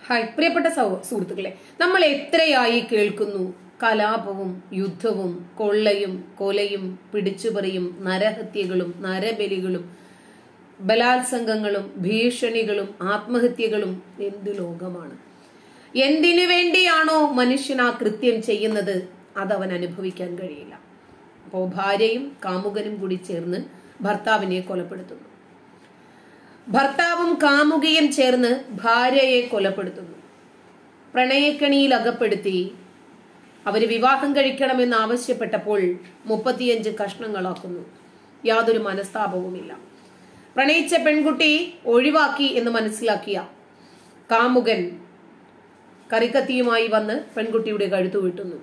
Hi പ്രിയപ്പെട്ട സൗ- സുഹൃത്തുക്കളെ നമ്മൾ എത്രയായി കേൾക്കുന്നു കലാപവും യുദ്ധവും കൊള്ളയും കൊലയും പിടിച്ചുപറിയും നരഹത്യകളും നരബലികളും ബലാത്സംഗങ്ങളും ഭീഷണികളും ആത്മഹത്യകളും എന്ത് ലോകമാണ് എന്തിനു വേണ്ടിയാണോ മനുഷ്യൻ ആ കൃത്യം ചെയ്യുന്നത് അത് അവൻ അനുഭവിക്കാൻ കഴിയില്ല അപ്പോൾ ഭാര്യയും കാമുകനും കൂടി ചേർന്ന് ഭർത്താവിനെ കൊലപ്പെടുത്തുന്നു ഭർത്താവും കാമുകയും ചേർന്ന് ഭാര്യയെ കൊലപ്പെടുത്തുന്നു പ്രണയക്കണിയിൽ അകപ്പെടുത്തി അവര് വിവാഹം കഴിക്കണമെന്ന് ആവശ്യപ്പെട്ടപ്പോൾ മുപ്പത്തിയഞ്ച് കഷ്ണങ്ങളാക്കുന്നു യാതൊരു മനസ്താപവുമില്ല പ്രണയിച്ച പെൺകുട്ടി ഒഴിവാക്കി എന്ന് മനസ്സിലാക്കിയ കാമുകൻ കറിക്കത്തിയുമായി വന്ന് പെൺകുട്ടിയുടെ കഴുത്തു വെട്ടുന്നു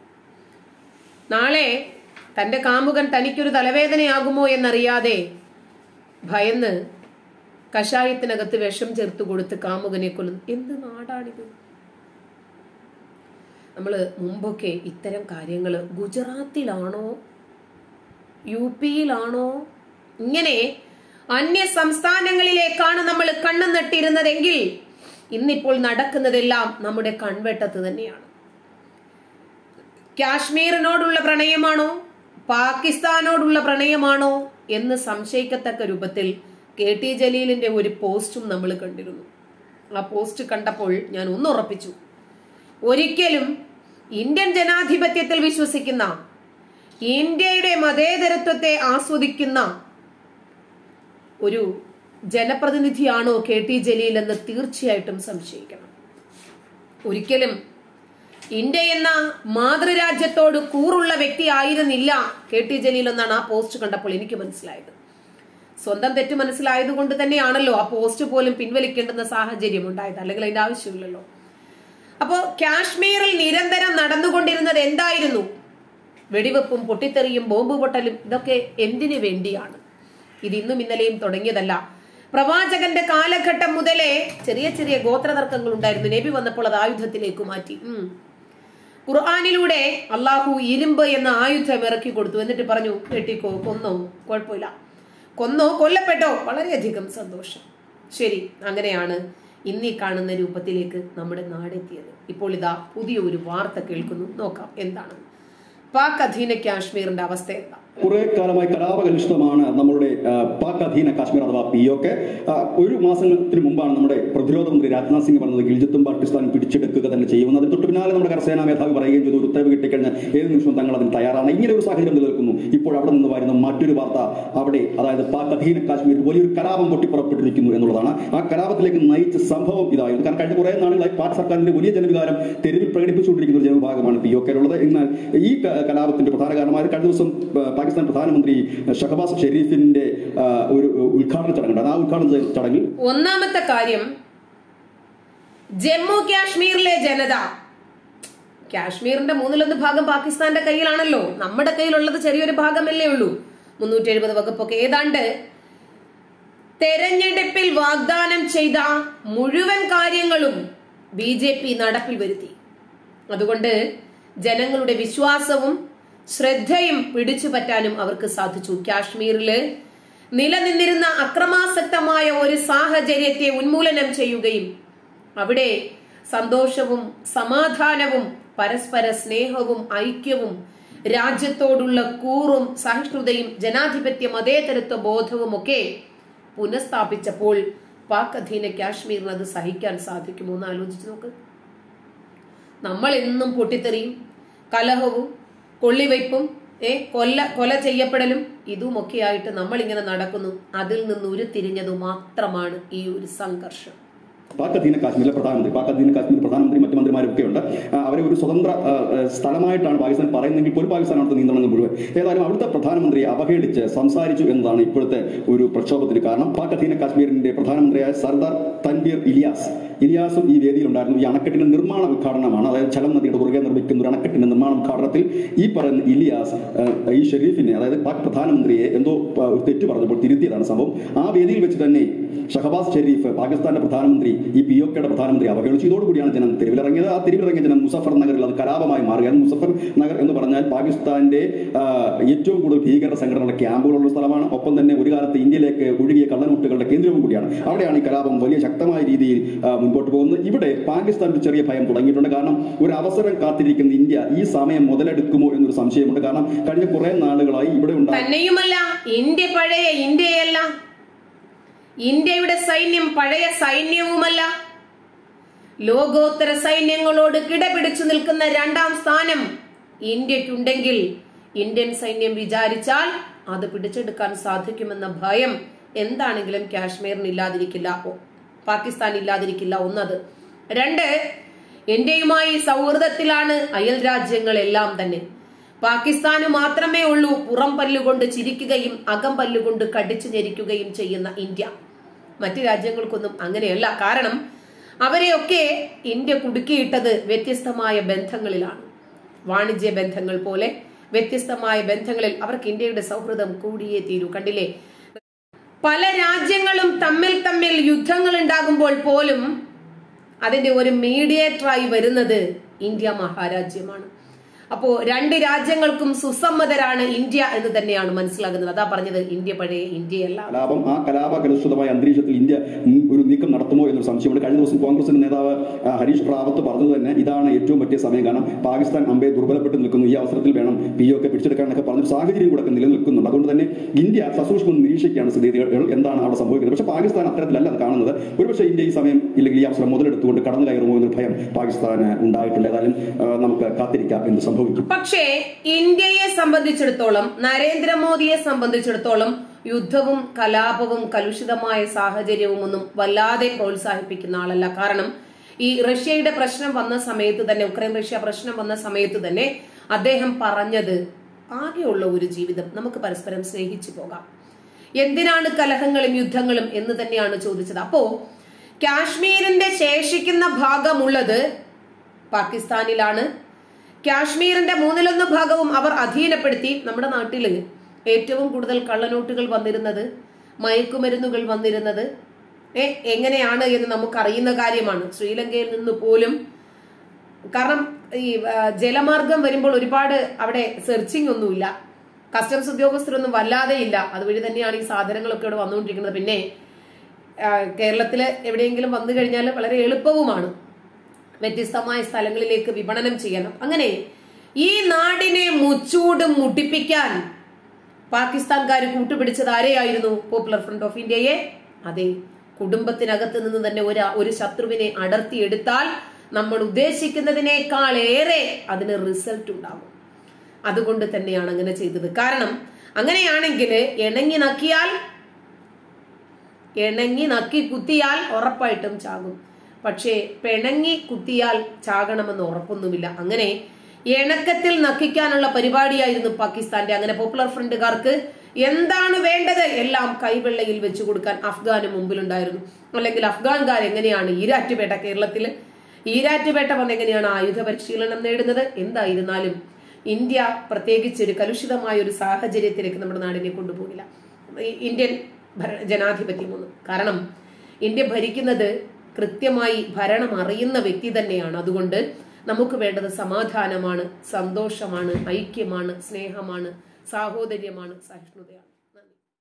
നാളെ തന്റെ കാമുകൻ തനിക്കൊരു തലവേദനയാകുമോ എന്നറിയാതെ ഭയന്ന് കഷായത്തിനകത്ത് വിഷം ചേർത്ത് കൊടുത്ത് കാമുകനെ കൊല്ലുന്നു എന്ത് നാടാണിത് നമ്മൾ മുമ്പൊക്കെ ഇത്തരം കാര്യങ്ങൾ ഗുജറാത്തിലാണോ യു പിയിലാണോ ഇങ്ങനെ അന്യ സംസ്ഥാനങ്ങളിലേക്കാണ് നമ്മൾ കണ്ണു നട്ടിരുന്നതെങ്കിൽ ഇന്നിപ്പോൾ നടക്കുന്നതെല്ലാം നമ്മുടെ കൺവെട്ടത്ത് തന്നെയാണ് കാശ്മീരിനോടുള്ള പ്രണയമാണോ പാകിസ്ഥാനോടുള്ള പ്രണയമാണോ എന്ന് സംശയിക്കത്തക്ക രൂപത്തിൽ കെ ടി ജലീലിന്റെ ഒരു പോസ്റ്റും നമ്മൾ കണ്ടിരുന്നു ആ പോസ്റ്റ് കണ്ടപ്പോൾ ഞാൻ ഒന്ന് ഉറപ്പിച്ചു ഒരിക്കലും ഇന്ത്യൻ ജനാധിപത്യത്തിൽ വിശ്വസിക്കുന്ന ഇന്ത്യയുടെ മതേതരത്വത്തെ ആസ്വദിക്കുന്ന ഒരു ജനപ്രതിനിധിയാണോ കെ ടി ജലീൽ എന്ന് തീർച്ചയായിട്ടും സംശയിക്കണം ഒരിക്കലും ഇന്ത്യ എന്ന മാതൃരാജ്യത്തോട് കൂറുള്ള വ്യക്തി ആയിരുന്നില്ല കെ ടി ജലീൽ എന്നാണ് ആ പോസ്റ്റ് കണ്ടപ്പോൾ എനിക്ക് മനസ്സിലായത് സ്വന്തം തെറ്റ് മനസ്സിലായത് കൊണ്ട് തന്നെയാണല്ലോ ആ പോസ്റ്റ് പോലും പിൻവലിക്കേണ്ടുന്ന സാഹചര്യം ഉണ്ടായത് അല്ലെങ്കിൽ അതിന്റെ ആവശ്യമില്ലല്ലോ അപ്പോ കാശ്മീരിൽ നിരന്തരം നടന്നുകൊണ്ടിരുന്നത് എന്തായിരുന്നു വെടിവെപ്പും പൊട്ടിത്തെറിയും ബോംബ് പൊട്ടലും ഇതൊക്കെ എന്തിനു വേണ്ടിയാണ് ഇത് ഇന്നും ഇന്നലെയും തുടങ്ങിയതല്ല പ്രവാചകന്റെ കാലഘട്ടം മുതലേ ചെറിയ ചെറിയ ഗോത്രതർക്കങ്ങൾ ഉണ്ടായിരുന്നു നബി വന്നപ്പോൾ അത് ആയുധത്തിലേക്ക് മാറ്റി ഉം. ഖുർആാനിലൂടെ അള്ളാഹു ഇരുമ്പ് എന്ന ആയുധം ഇറക്കി കൊടുത്തു എന്നിട്ട് പറഞ്ഞു വെട്ടിക്കോ കൊന്നോ കുഴപ്പമില്ല കൊന്നോ കൊല്ലപ്പെട്ടോ വളരെയധികം സന്തോഷം ശരി അങ്ങനെയാണ് ഇന്നീ കാണുന്ന രൂപത്തിലേക്ക് നമ്മുടെ നാടെത്തിയത് ഇപ്പോൾ ഇതാ പുതിയ ഒരു വാർത്ത കേൾക്കുന്നു നോക്കാം എന്താണ് പാക് അധീന കാശ്മീരിന്റെ അവസ്ഥ എന്താ കുറെ കാലമായി കലാപകലുഷിതമാണ് നമ്മളുടെ ആ, പാക് അധീന കാശ്മീർ അഥവാ പി ഒക്കെ ഒരു മാസത്തിന് മുമ്പാണ് നമ്മുടെ പ്രതിരോധ മന്ത്രി രാജ്നാഥ് സിംഗ് പറഞ്ഞത് ഗിൽജിത്തും പാകിസ്ഥാനും പിടിച്ചെടുക്കുക തന്നെ ചെയ്യുമെന്ന് അതിന് തൊട്ട് പിന്നാലെ നമ്മുടെ കരസേനാ മേധാവി പറയുകയും ചെയ്തു ഒരു ഉത്തരവ് കിട്ടിക്കഴിഞ്ഞാൽ ഏത് നിമിഷവും തങ്ങൾ അതിന് തയ്യാറാണ് ഇങ്ങനെ ഒരു സാഹചര്യം നിലനിൽക്കുന്നു ഇപ്പോൾ അവിടെ നിന്ന് വരുന്ന മറ്റൊരു വാർത്ത അവിടെ അതായത് പാക് അധീന കാശ്മീരിൽ വലിയൊരു കലാപം പൊട്ടിപ്പുറപ്പെട്ടിരിക്കുന്നു എന്നുള്ളതാണ് ആ കലാപത്തിലേക്ക് നയിച്ച സംഭവം ഇതായിരുന്നു കാരണം കഴിഞ്ഞ കുറേ നാളുകളായി പാക് സർക്കാരിന്റെ വലിയ ജനവികാരം തെരുവിൽ പ്രകടിപ്പിച്ചുകൊണ്ടിരിക്കുന്ന ഒരു ജനവിഭാഗമാണ് പി ഒ ഉള്ളത് എന്നാൽ ഈ ക- കലാപത്തിന്റെ പ്രധാന കാരണമായത് കഴിഞ്ഞ ദിവസം ആ, പാകിസ്ഥാൻ പ്രധാനമന്ത്രി ഷഹബാസ് ഷെരീഫിന്റെ ആ, ഒരു ഉദ്ഘാടന ചടങ്ങുണ്ട് ആ ഉദ്ഘാടന ചടങ്ങിൽ ഒന്നാമത്തെ കാര്യം ജമ്മു കാശ്മീരിലെ ജനത കാശ്മീരിന്റെ മൂന്നിലൊന്ന് ഭാഗം പാകിസ്ഥാന്റെ കയ്യിലാണല്ലോ നമ്മുടെ കയ്യിലുള്ളത് ചെറിയൊരു ഭാഗമല്ലേ ഉള്ളൂ മുന്നൂറ്റി എഴുപത് വകുപ്പൊക്കെ ഏതാണ്ട് തെരഞ്ഞെടുപ്പിൽ വാഗ്ദാനം ചെയ്ത മുഴുവൻ കാര്യങ്ങളും ബി ജെ പി നടപ്പിൽ വരുത്തി അതുകൊണ്ട് ജനങ്ങളുടെ വിശ്വാസവും ശ്രദ്ധയും പിടിച്ചു പറ്റാനും അവർക്ക് സാധിച്ചു കാശ്മീരില് നിലനിന്നിരുന്ന അക്രമാസക്തമായ ഒരു സാഹചര്യത്തെ ഉന്മൂലനം ചെയ്യുകയും അവിടെ സന്തോഷവും സമാധാനവും പരസ്പര സ്നേഹവും ഐക്യവും രാജ്യത്തോടുള്ള കൂറും സഹിഷ്ണുതയും ജനാധിപത്യ മതേതരത്വ ബോധവും ഒക്കെ പുനഃസ്ഥാപിച്ചപ്പോൾ പാക് അധീന കാശ്മീരിന് അത് സഹിക്കാൻ സാധിക്കുമോ എന്ന് ആലോചിച്ച് നോക്ക് നമ്മൾ എന്നും പൊട്ടിത്തെറിയും കലഹവും കൊള്ളിവയ്പും ഏ കൊല്ല കൊല ചെയ്യപ്പെടലും ഇതുമൊക്കെയായിട്ട് നമ്മൾ ഇങ്ങനെ നടക്കുന്നു അതിൽ നിന്ന് ഉരുത്തിരിഞ്ഞത് മാത്രമാണ് ഈ ഒരു സംഘർഷം പാക് അധീന കാശ്മീരിലെ പ്രധാനമന്ത്രി പാക് അധീന കാശ്മീർ പ്രധാനമന്ത്രി മറ്റു മന്ത്രിമാരൊക്കെ ഉണ്ട് ആ, അവരെ ഒരു സ്വതന്ത്ര ആ, ആ, സ്ഥലമായിട്ടാണ് പാകിസ്ഥാൻ പറയുന്നതെങ്കിൽ പോലും പാകിസ്ഥാൻ അവിടുത്തെ നിയന്ത്രണങ്ങൾ മുഴുവൻ ഏതായാലും അവിടുത്തെ പ്രധാനമന്ത്രിയെ അവഹേളിച്ച് സംസാരിച്ചു എന്നതാണ് ഇപ്പോഴത്തെ ഒരു പ്രക്ഷോഭത്തിന് കാരണം പാക് അധീന കാശ്മീരിന്റെ പ്രധാനമന്ത്രിയായ സർദാർ തൻവീർ ഇലിയാസ് ഇലിയാസും ഈ വേദിയിലുണ്ടായിരുന്നു ഈ അണക്കെട്ടിന്റെ നിർമ്മാണ ഉദ്ഘാടനമാണ് അതായത് ചലം നദിയുടെ കുറുകെ നിർമ്മിക്കുന്ന ഒരു അണക്കെട്ടിന്റെ നിർമ്മാണ ഉദ്ഘാടനത്തിൽ ഈ പറയുന്ന ഇലിയാസ് ആ, ഈ ഷെരീഫിനെ അതായത് പാക് പ്രധാനമന്ത്രിയെ എന്തോ ആ, ഒരു തെറ്റ് പറഞ്ഞപ്പോൾ തിരുത്തിയതാണ് സംഭവം ആ വേദിയിൽ വെച്ച് തന്നെ ഷഹബാസ് ഷെരീഫ് പാകിസ്ഥാന്റെ പ്രധാനമന്ത്രി ഈ പി ഒക്കയുടെ പ്രധാനമന്ത്രി അവഹേളിച്ചു ഇതോടുകൂടിയാണ് ജനം തെരുവിലിറങ്ങിയത് ആ തെരുവിലിറങ്ങിയ ജനം മുസഫർ നഗറിൽ അത് കലാപമായി മാറുകയാണ് മുസഫർ നഗർ എന്ന് പറഞ്ഞാൽ പാകിസ്ഥാന്റെ ആ, ഏറ്റവും കൂടുതൽ ഭീകര സംഘടനകളുടെ ക്യാമ്പുകളുള്ള സ്ഥലമാണ് ഒപ്പം തന്നെ ഒരു കാലത്ത് ഇന്ത്യയിലേക്ക് ഒഴുകിയ കള്ളനോട്ടുകളുടെ കേന്ദ്രവും കൂടിയാണ് അവിടെയാണ് ഈ കലാപം വലിയ ശക്തമായ രീതിയിൽ ആ, മുന്നോട്ട് മുമ്പോട്ട് പോകുന്നത് ഇവിടെ പാകിസ്ഥാൻ ഒരു ചെറിയ ഭയം തുടങ്ങിയിട്ടുണ്ട് കാരണം ഒരു അവസരം കാത്തിരിക്കുന്ന ഇന്ത്യ ഈ സമയം മുതലെടുക്കുമോ എന്നൊരു സംശയമുണ്ട് കാരണം കഴിഞ്ഞ കുറെ നാളുകളായി ഇവിടെ ഉണ്ടായ തന്നെയുമല്ല ഇന്ത്യ പഴയ ഇന്ത്യയല്ല ഇന്ത്യയുടെ സൈന്യം പഴയ സൈന്യവുമല്ല ലോകോത്തര സൈന്യങ്ങളോട് കിടപിടിച്ചു നിൽക്കുന്ന രണ്ടാം സ്ഥാനം ഇന്ത്യക്കുണ്ടെങ്കിൽ ഇന്ത്യൻ സൈന്യം വിചാരിച്ചാൽ അത് പിടിച്ചെടുക്കാൻ സാധിക്കുമെന്ന ഭയം എന്താണെങ്കിലും കാശ്മീരിന് ഇല്ലാതിരിക്കില്ല ഓ, പാകിസ്ഥാൻ ഇല്ലാതിരിക്കില്ല ഒന്നത് രണ്ട് ഇന്ത്യയുമായി സൗഹൃദത്തിലാണ് അയൽ രാജ്യങ്ങളെല്ലാം തന്നെ പാകിസ്ഥാന് മാത്രമേ ഉള്ളൂ പുറം പല്ലുകൊണ്ട് ചിരിക്കുകയും അകം പല്ലുകൊണ്ട് കടിച്ചു ഞെരിക്കുകയും ചെയ്യുന്ന ഇന്ത്യ മറ്റു രാജ്യങ്ങൾക്കൊന്നും അങ്ങനെയല്ല കാരണം അവരെയൊക്കെ ഇന്ത്യ കുടുക്കിയിട്ടത് വ്യത്യസ്തമായ ബന്ധങ്ങളിലാണ് വാണിജ്യ ബന്ധങ്ങൾ പോലെ വ്യത്യസ്തമായ ബന്ധങ്ങളിൽ അവർക്ക് ഇന്ത്യയുടെ സൗഹൃദം കൂടിയേ തീരൂ കണ്ടില്ലേ പല രാജ്യങ്ങളും തമ്മിൽ തമ്മിൽ യുദ്ധങ്ങൾ ഉണ്ടാകുമ്പോൾ പോലും അതിന്റെ ഒരു മീഡിയേറ്ററായി വരുന്നത് ഇന്ത്യ മഹാരാജ്യമാണ് അപ്പോ രണ്ട് രാജ്യങ്ങൾക്കും സുസമ്മതരാണ് ഇന്ത്യ എന്ന് തന്നെയാണ് മനസ്സിലാകുന്നത് അതാ പറഞ്ഞത് ഇന്ത്യ പഴയ ഇന്ത്യയല്ല കലാപം ആ കലാപ കലുഷിതമായ അന്തരീക്ഷത്തിൽ ഇന്ത്യ ഉം ഒരു നീക്കം നടത്തുമോ എന്നൊരു സംശയമുണ്ട് കഴിഞ്ഞ ദിവസം കോൺഗ്രസിന്റെ നേതാവ് ആ, ഹരീഷ് റാവത്ത് പറഞ്ഞത് തന്നെ ഇതാണ് ഏറ്റവും പറ്റിയ സമയം കാരണം പാകിസ്ഥാൻ അമ്പെ ദുർബലപ്പെട്ട് നിൽക്കുന്നു ഈ അവസരത്തിൽ വേണം പി ഒ ഒക്കെ പിടിച്ചെടുക്കാനൊക്കെ പറഞ്ഞൊരു സാഹചര്യം കൂടെ ഒക്കെ നിലനിൽക്കുന്നുണ്ട് അതുകൊണ്ട് തന്നെ ഇന്ത്യ സസൂക്ഷ്മം നിരീക്ഷിക്കുകയാണ് സ്ഥിതിഗതികൾ എന്താണ് അവിടെ സംഭവിക്കുന്നത് പക്ഷേ പാകിസ്ഥാൻ അത്തരത്തിലല്ല അത് കാണുന്നത് ഒരുപക്ഷെ ഇന്ത്യ ഈ സമയം ഇല്ലെങ്കിൽ ഈ അവസരം മുതലെടുത്തുകൊണ്ട് കടന്നു കയറുമോ എന്നൊരു ഭയം പാകിസ്ഥാന് ഉണ്ടായിട്ടുണ്ട് ഏതായാലും ആ, നമുക്ക് കാത്തിരിക്കാം എന്ത് സംഭവിക്കും പക്ഷേ ഇന്ത്യയെ സംബന്ധിച്ചിടത്തോളം നരേന്ദ്രമോദിയെ സംബന്ധിച്ചിടത്തോളം യുദ്ധവും കലാപവും കലുഷിതമായ സാഹചര്യവും ഒന്നും വല്ലാതെ പ്രോത്സാഹിപ്പിക്കുന്ന ആളല്ല കാരണം ഈ റഷ്യയുടെ പ്രശ്നം വന്ന സമയത്ത് തന്നെ ഉക്രൈൻ റഷ്യ പ്രശ്നം വന്ന സമയത്ത് തന്നെ അദ്ദേഹം പറഞ്ഞത് ആകെയുള്ള ഒരു ജീവിതം നമുക്ക് പരസ്പരം സ്നേഹിച്ചു പോകാം എന്തിനാണ് കലഹങ്ങളും യുദ്ധങ്ങളും എന്ന് തന്നെയാണ് ചോദിച്ചത് അപ്പോ കാശ്മീരിന്റെ ശേഷിക്കുന്ന ഭാഗമുള്ളത് പാകിസ്ഥാനിലാണ് കാശ്മീരിന്റെ മൂന്നിലൊന്ന് ഭാഗവും അവർ അധീനപ്പെടുത്തി നമ്മുടെ നാട്ടില് ഏറ്റവും കൂടുതൽ കള്ളനോട്ടുകൾ വന്നിരുന്നത് മയക്കുമരുന്നുകൾ വന്നിരുന്നത് ഏ എങ്ങനെയാണ് എന്ന് നമുക്കറിയുന്ന കാര്യമാണ് ശ്രീലങ്കയിൽ നിന്ന് പോലും കാരണം ഈ ആ, ജലമാർഗം വരുമ്പോൾ ഒരുപാട് അവിടെ സെർച്ചിങ് ഒന്നുമില്ല കസ്റ്റംസ് ഉദ്യോഗസ്ഥരൊന്നും വല്ലാതെ ഇല്ല അതുവഴി തന്നെയാണ് ഈ സാധനങ്ങളൊക്കെ ഇവിടെ വന്നുകൊണ്ടിരിക്കുന്നത് പിന്നെ ആ, കേരളത്തില് എവിടെയെങ്കിലും വന്നു കഴിഞ്ഞാൽ വളരെ എളുപ്പവുമാണ് വ്യത്യസ്തമായ സ്ഥലങ്ങളിലേക്ക് വിപണനം ചെയ്യണം അങ്ങനെ ഈ നാടിനെ മുച്ചൂട് മുട്ടിപ്പിക്കാൻ പാകിസ്ഥാൻകാർ കൂട്ടുപിടിച്ചത് ആരെയായിരുന്നു പോപ്പുലർ ഫ്രണ്ട് ഓഫ് ഇന്ത്യയെ അതെ കുടുംബത്തിനകത്ത് നിന്ന് തന്നെ ഒരു ഒരു ശത്രുവിനെ അടർത്തിയെടുത്താൽ നമ്മൾ ഉദ്ദേശിക്കുന്നതിനേക്കാൾ ഏറെ അതിന് റിസൾട്ട് ഉണ്ടാകും അതുകൊണ്ട് തന്നെയാണ് അങ്ങനെ ചെയ്തത് കാരണം അങ്ങനെയാണെങ്കിൽ ഇണങ്ങി നക്കിയാൽ ഇണങ്ങി നക്കി കുത്തിയാൽ ഉറപ്പായിട്ടും ചാകും പക്ഷേ പിണങ്ങി കുത്തിയാൽ ചാകണമെന്ന് ഉറപ്പൊന്നുമില്ല അങ്ങനെ ഇണക്കത്തിൽ നക്കിക്കാനുള്ള പരിപാടിയായിരുന്നു പാകിസ്ഥാന്റെ അങ്ങനെ പോപ്പുലർ ഫ്രണ്ടുകാർക്ക് എന്താണ് വേണ്ടത് എല്ലാം കൈവെള്ളയിൽ വെച്ചു കൊടുക്കാൻ അഫ്ഗാന് മുമ്പിലുണ്ടായിരുന്നു അല്ലെങ്കിൽ അഫ്ഗാൻകാർ എങ്ങനെയാണ് ഈരാറ്റുപേട്ട കേരളത്തില് ഈരാറ്റുപേട്ട വന്ന് എങ്ങനെയാണ് ആയുധ പരിശീലനം നേടുന്നത് എന്തായിരുന്നാലും ഇന്ത്യ പ്രത്യേകിച്ച് ഒരു കലുഷിതമായ ഒരു സാഹചര്യത്തിലേക്ക് നമ്മുടെ നാടിനെ കൊണ്ടുപോകില്ല ഈ ഇന്ത്യൻ ഭര- ജനാധിപത്യമൊന്നും കാരണം ഇന്ത്യ ഭരിക്കുന്നത് കൃത്യമായി ഭരണം അറിയുന്ന വ്യക്തി തന്നെയാണ് അതുകൊണ്ട് നമുക്ക് വേണ്ടത് സമാധാനമാണ് സന്തോഷമാണ് ഐക്യമാണ് സ്നേഹമാണ് സാഹോദര്യമാണ് സഹിഷ്ണുതയാണ്